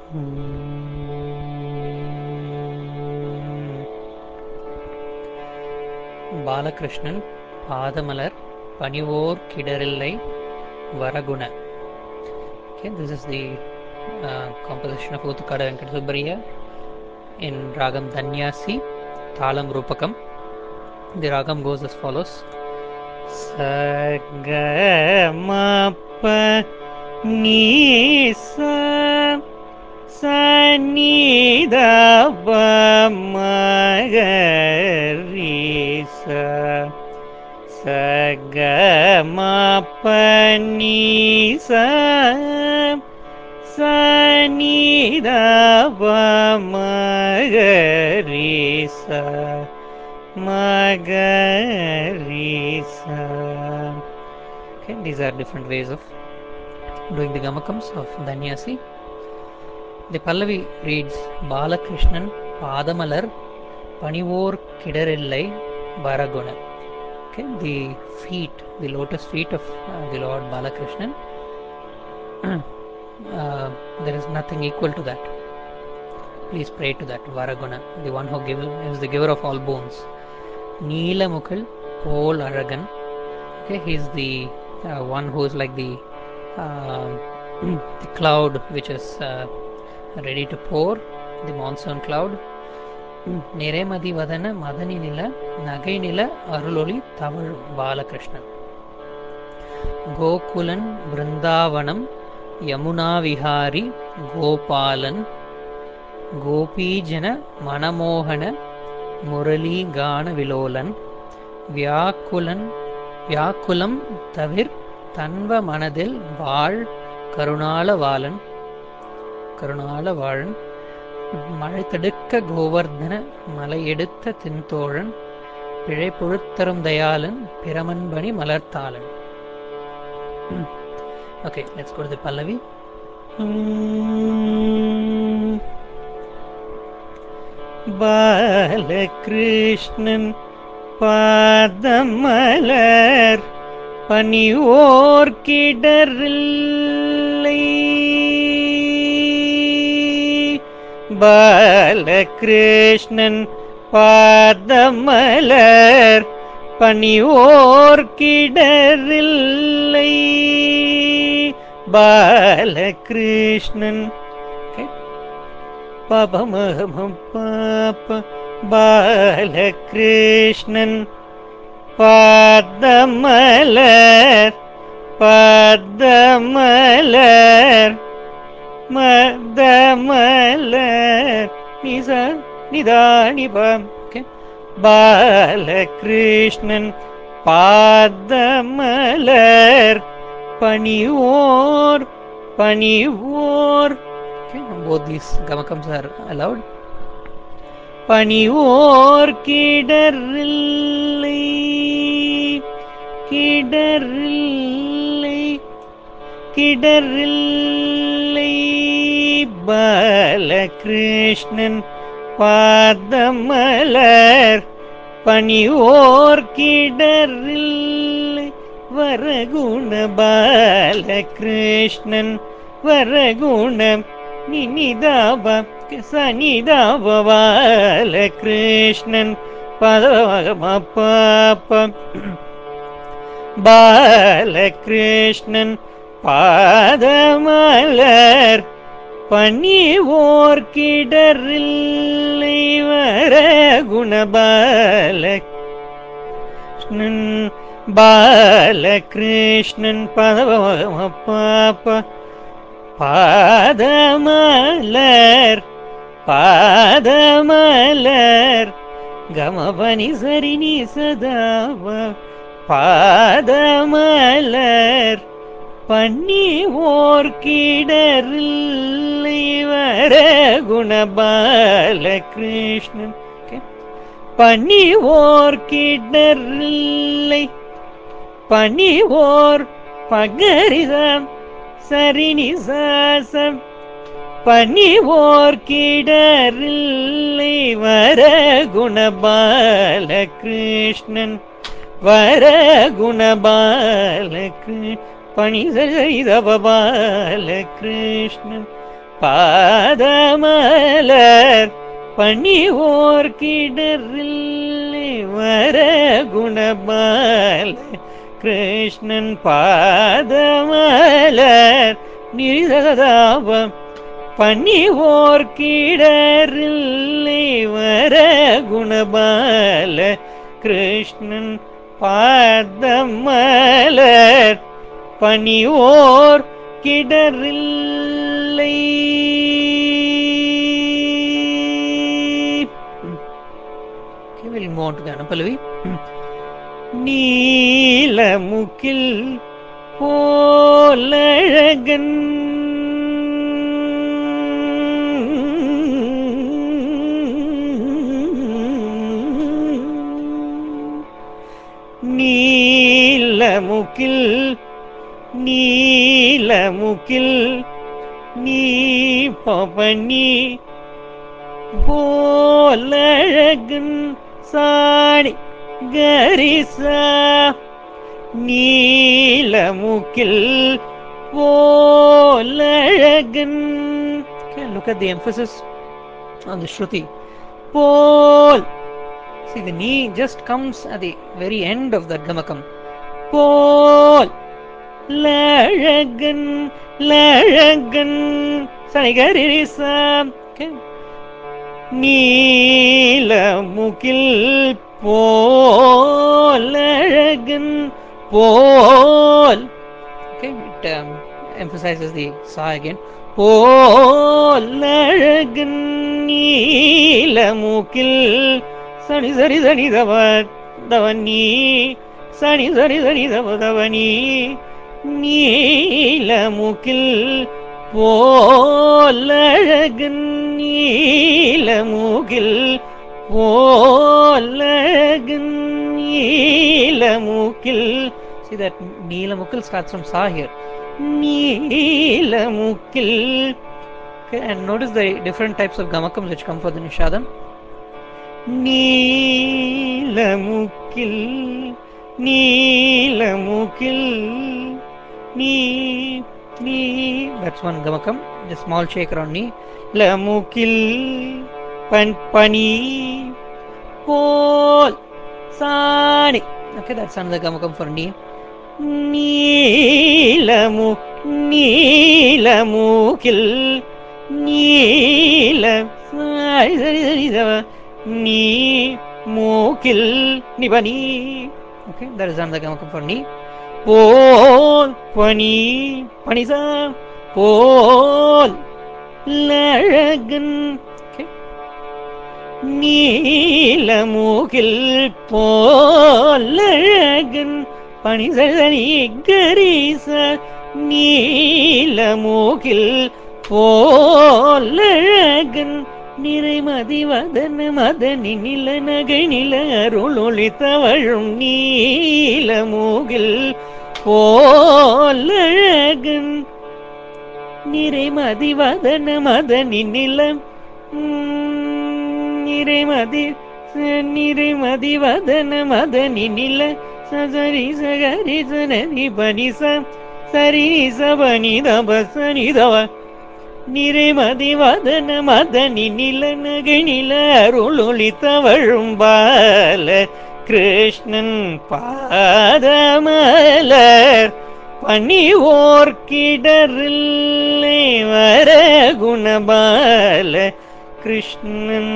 பாலகிருஷ்ணன் பாதமலர் பணிவோர் கிடரில்லை Varaguna Okay, this is the uh, composition of Utukada Venkata Subbariya in Ragam Danyasi, Talam Rupakam. The Ragam goes as follows. Sagamapa Nisa Sanidava Magarisa Sagamapa Sanidava Magarisa Magarisa Okay, these are different ways of doing the gamakams of Danyasi. The Pallavi reads Balakrishnan Padamalar Panivor Kidarillai Baraguna. Okay, the feet, the lotus feet of uh, the Lord Balakrishnan, uh, there is nothing equal to that. Please pray to that Varaguna, the one who gives, is the giver of all boons. Neelamukal Pol Aragan. Okay, he is the uh, one who is like the um, the cloud which is uh, ready to pour, the monsoon cloud. நிறைமதி வதன மதனி நில நகை நில அருளொளி தவழ் பாலகிருஷ்ணன் கோகுலன் பிருந்தாவனம் யமுனா விஹாரி கோபாலன் கோபீஜன மனமோகன முரளி கான விலோலன் வியாக்குலன் வியாக்குலம் தவிர் தன்வ மனதில் வாழ் கருணால வாளன் கருணால வாழன் மழை தடுக்க கோவர்தன மலை எடுத்த தின்தோழன் பிழை பொழுத்தரும் தயாளன் பிரமன்பணி மலர்த்தாளன் okay let's go to the pallavi Balakrishnan பாதமலர் பணியோர் கிடரில்லை பாலகிருஷ்ணன் பாதமலர் பணியோர் கிடரில்லை பாலகிருஷ்ணன் பபமகம் பாப்ப பாலகிருஷ்ணன் பாதமலர் பாதமலர் மதமலர் நிச நிதானிபம் பாலகிருஷ்ணன் பாதமலர் பணிவோர் பணிவோர் Okay, both these gamakams are allowed. பணிவோர் கிடரில்லை கிடரில்லை கிடரில்லை Balakrishnan பாதமலர் பணிவோர் கிடரில்லை வரகுண பாலகிருஷ்ணன் வரகுணம் நினிதாப சனிதாப பாலகிருஷ்ணன் பதவகம பாப்ப பாலகிருஷ்ணன் பாதமலர் பணிவோர் கிடரில்லை வர குணபால பாலகிருஷ்ணன் பதவகம பாப்ப பாதமலர் பாதமலர் கமபனி சரினி சதாவ பாதமலர் பண்ணி ஓர் கிடரில்லை வர குணபால கிருஷ்ணன் பண்ணி ஓர் கிடரில்லை பண்ணி ஓர் பகரிதம் சரினி சாசம் பணிவோர் கிடரில்லை வர குணபால கிருஷ்ணன் வர குணபால பணி செய்தவ பால கிருஷ்ணன் பாதமலர் பணிவோர் கிடரில் வர குணபால கிருஷ்ணன் பாதமலர் நிரிததாபம் பணிவோர் கிடரில்லை வர குணபால கிருஷ்ணன் பாதமலர் பணிவோர் கிடரில்லை Okay, we'll move on to the Anapallavi. நீலமுகில் போலழகன் நீலமுகில் நீலமுகில் நீ பவனி போலழகன் சாணி கரிசா நீலமுகில் போலழகன் Okay, look at the emphasis on the Shruti. Pol. See, the knee just comes at the very end of that Gamakam. Pol. Laragan. Laragan. Sanigarisa. Okay. நீலமுகில் போலழகன் pole okay it um, emphasizes the sa again போலழகன் நீலமுகில் சனி சரி சனி தவ தவனி சனி சரி சனி தவ தவனி நீலமுகில் போலழகன் நீலமுகில் போலழகன் நீலமுகில் See that நீலமுகில் starts from Sa here. நீலமுகில் Okay, and notice the different types of gamakams which come for the nishadam. நீலமுகில் நீலமுகில் நீ நீ that's one gamakam the small shake around knee லமுகில் பன் பனி போல் சாணி okay that's another gamakam for knee நீலமு நீலமுகில் நீல சரி சரி சரி தவ நீ மூக்கில் நிபனி okay that is another gamakam for knee போல் பனி பனிசா போல் லழகன் okay நீலமூகில் போலழகன் பனிசனி கரீச நீலமூகில் போலழகன் நிறைமதி வதன மதனி நில நகை நில அருளொளி தவழும் நீலமூகில் போலழகன் நிறைமதி வதன மதனி நிலம் நிறைமதி நிறைமதி வதன மதனி நில சரி சகரி சனதி பனி ச சரி சபனி தப சனி தவ நிறைமதி வதன மதனி நில நகை நில அருளொளி தவழும் பால கிருஷ்ணன் பாதமலர் பனி ஓர்கிடரில்லை வர குணபால கிருஷ்ணன்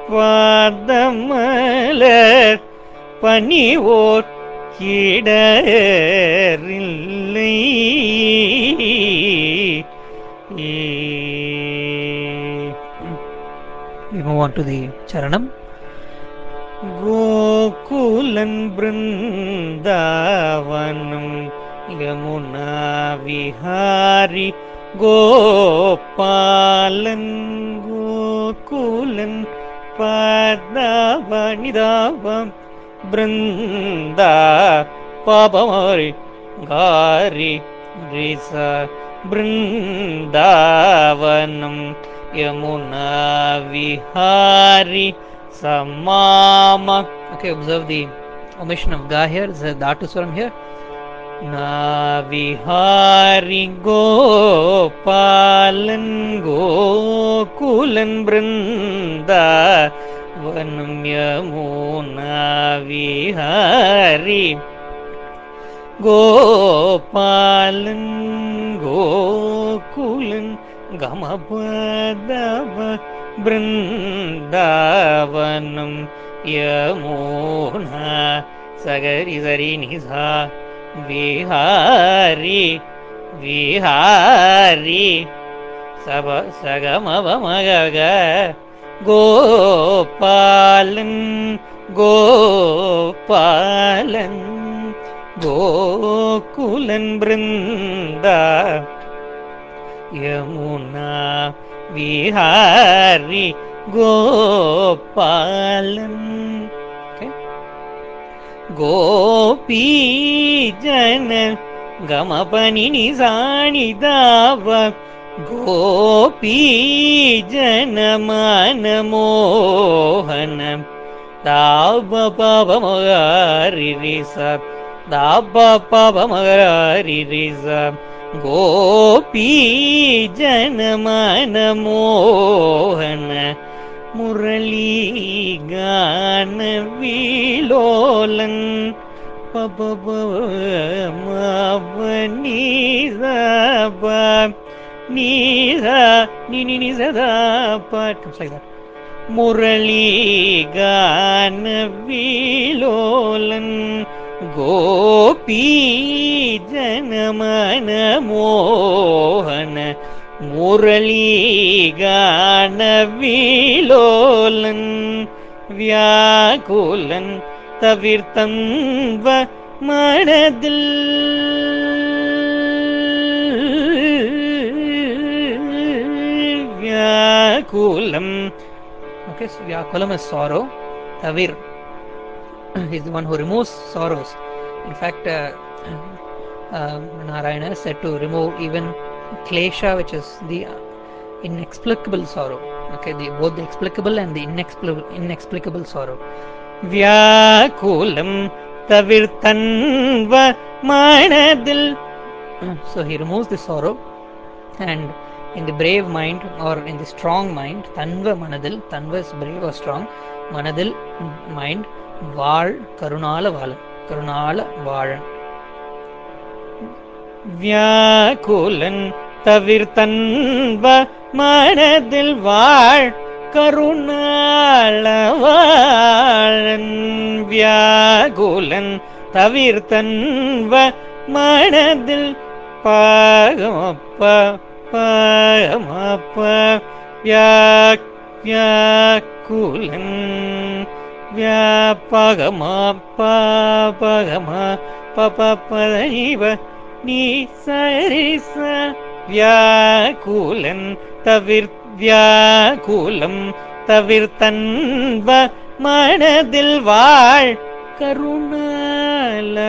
பாதமலர் பனி ஓர் கிடரில்லை We move on to the Charanam. Gokulan Brindavanam Yamuna Vihari Gopalan Gokulan பாதாவனிதாவம் Brinda பாபமாரி காரி ரிச Brindavanam Yamuna Vihari samama okay observe the omission of ga here there's a dhatu swaram here நாவிஹாரி Gopalan Gokulan Brinda வனம் யமுனாவிஹாரி கோபாலன் கோகுலன் கமபதவ பிருந்தாவனம் யமுனா சகரி சரி நிசா விஹாரி விஹாரி சப சகமவமக கோபாலன் கோபாலன் கோகுலன் பிருந்தா யமுனா விஹாரி கோபாலன் Okay. கோபி ஜன கமபனி நிசாணிதாவ கோபி ஜன மனமோகன தாப பாபமகாரி ரிச தாப பாபமகாரி ரிச கோபி ஜன மனமோகன முரளி கான விலோலன் பபப நீசா நினி நிசதா comes like that முரளி கான விலோலன் கோபி ஜனமன மோகன முரளி கான விலோலன் வியாகுலன் தவிர்த்தன்வ மனதில் வியாகுலம் Okay, so Vyakulam is sorrow. Tavir is the one who removes sorrows. In fact, uh, uh, Narayana is said to remove even klesha, which is the uh, inexplicable sorrow. Okay, the, both the explicable and the inexplicable, inexplicable sorrow. Vyakulam tavirtanva manadil. So he removes the sorrow and in the brave mind or in the strong mind, Tanva Manadil, Tanva is brave or strong, Manadil mind, Val Karunala Valan, Karunala Valan. வியாக்குலன் தவிர்த்தன்வ மனதில் வாழ் கருணாளவாழன் வியாகுலன் தவிர்த்தன்வ மனதில் பாகமப்ப பாகமப்ப வியாக் வியாக்குலன் வியாபகமா பாபகமா பபபதனிவ நீ சரிச வியாக்குலன் தவிர் வியாக்குலம் தவிர்த்தன்வ மனதில் வாழ் கருணால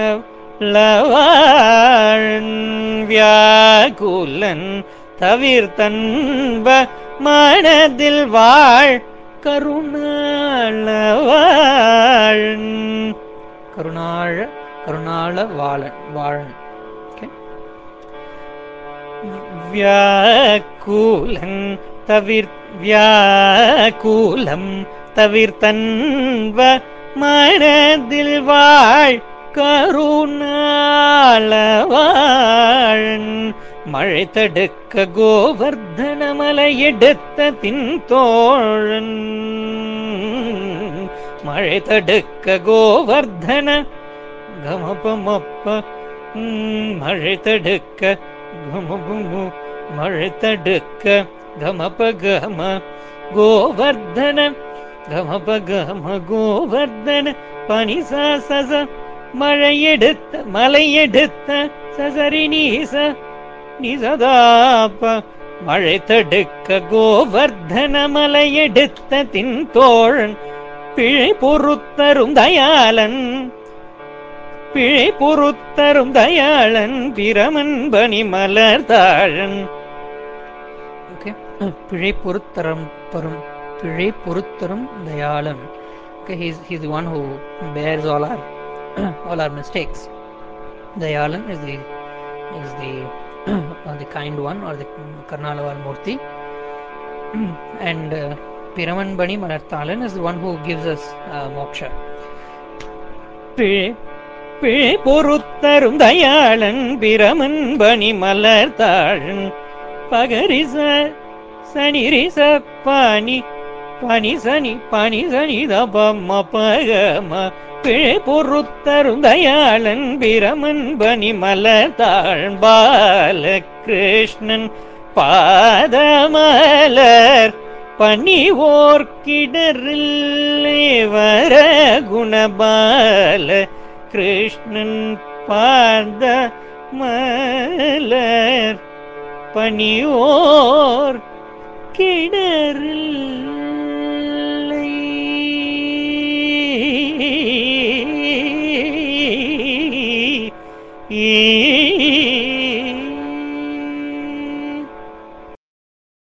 லவாழன் வியாக்குலன் தவிர்த்தன்ப மனதில் வாழ் கருணாளவாழன் கருணாழ கருணாள வாழன் வாழன் Okay. வியாக்குலன் தவிர் வியாக்குலம் தவிர்த்தன்வ மனதில் வாழ் கருணாளவாழன் மழை தடுக்க கோவர்தன மலை எடுத்த தின்தோழன் மழை தடுக்க கோவர்தன கமபமப்ப ம், மழை தடுக்க கமபமு மழை தடுக்க கமப கம கோவர்தன கமப கம கோவர்தன பனிசா சச மழை எடுத்த மலை எடுத்த சசரி நீச நிசதாப மழை தடுக்க கோவர்தன மலை எடுத்த தின் தோழன் பிழை பொறுத்தரும் தயாளன் பிழை பொறுத்தரும் தயாளன் பிரமன் பனி மலர் தாழன் ஓகே பிழை பொறுத்தரம் தரும் பிழை பொறுத்தரும் Dayalan okay he's he's the one who bears all our all our mistakes Dayalan is the is the uh, the kind one or the Karnalaval Murti. and uh, Piramanbani Malarthalan is the one who gives us uh, moksha. பிழை பொறுத்தரும் தயாளன் பிரமன் பணி மலர்த்தாழன் பகரிச சனிரிச பாணி பனி சனி பனி சனி தபம பகம பிழை பொறுத்தரும் தயாளன் பிரமன் பணி மலர்த்தாழ் பால கிருஷ்ணன் பாதமலர் பணிவோர் கிடரில் வர குணபால கிருஷ்ணன் பாத மலர் பணியோர் கிடரில்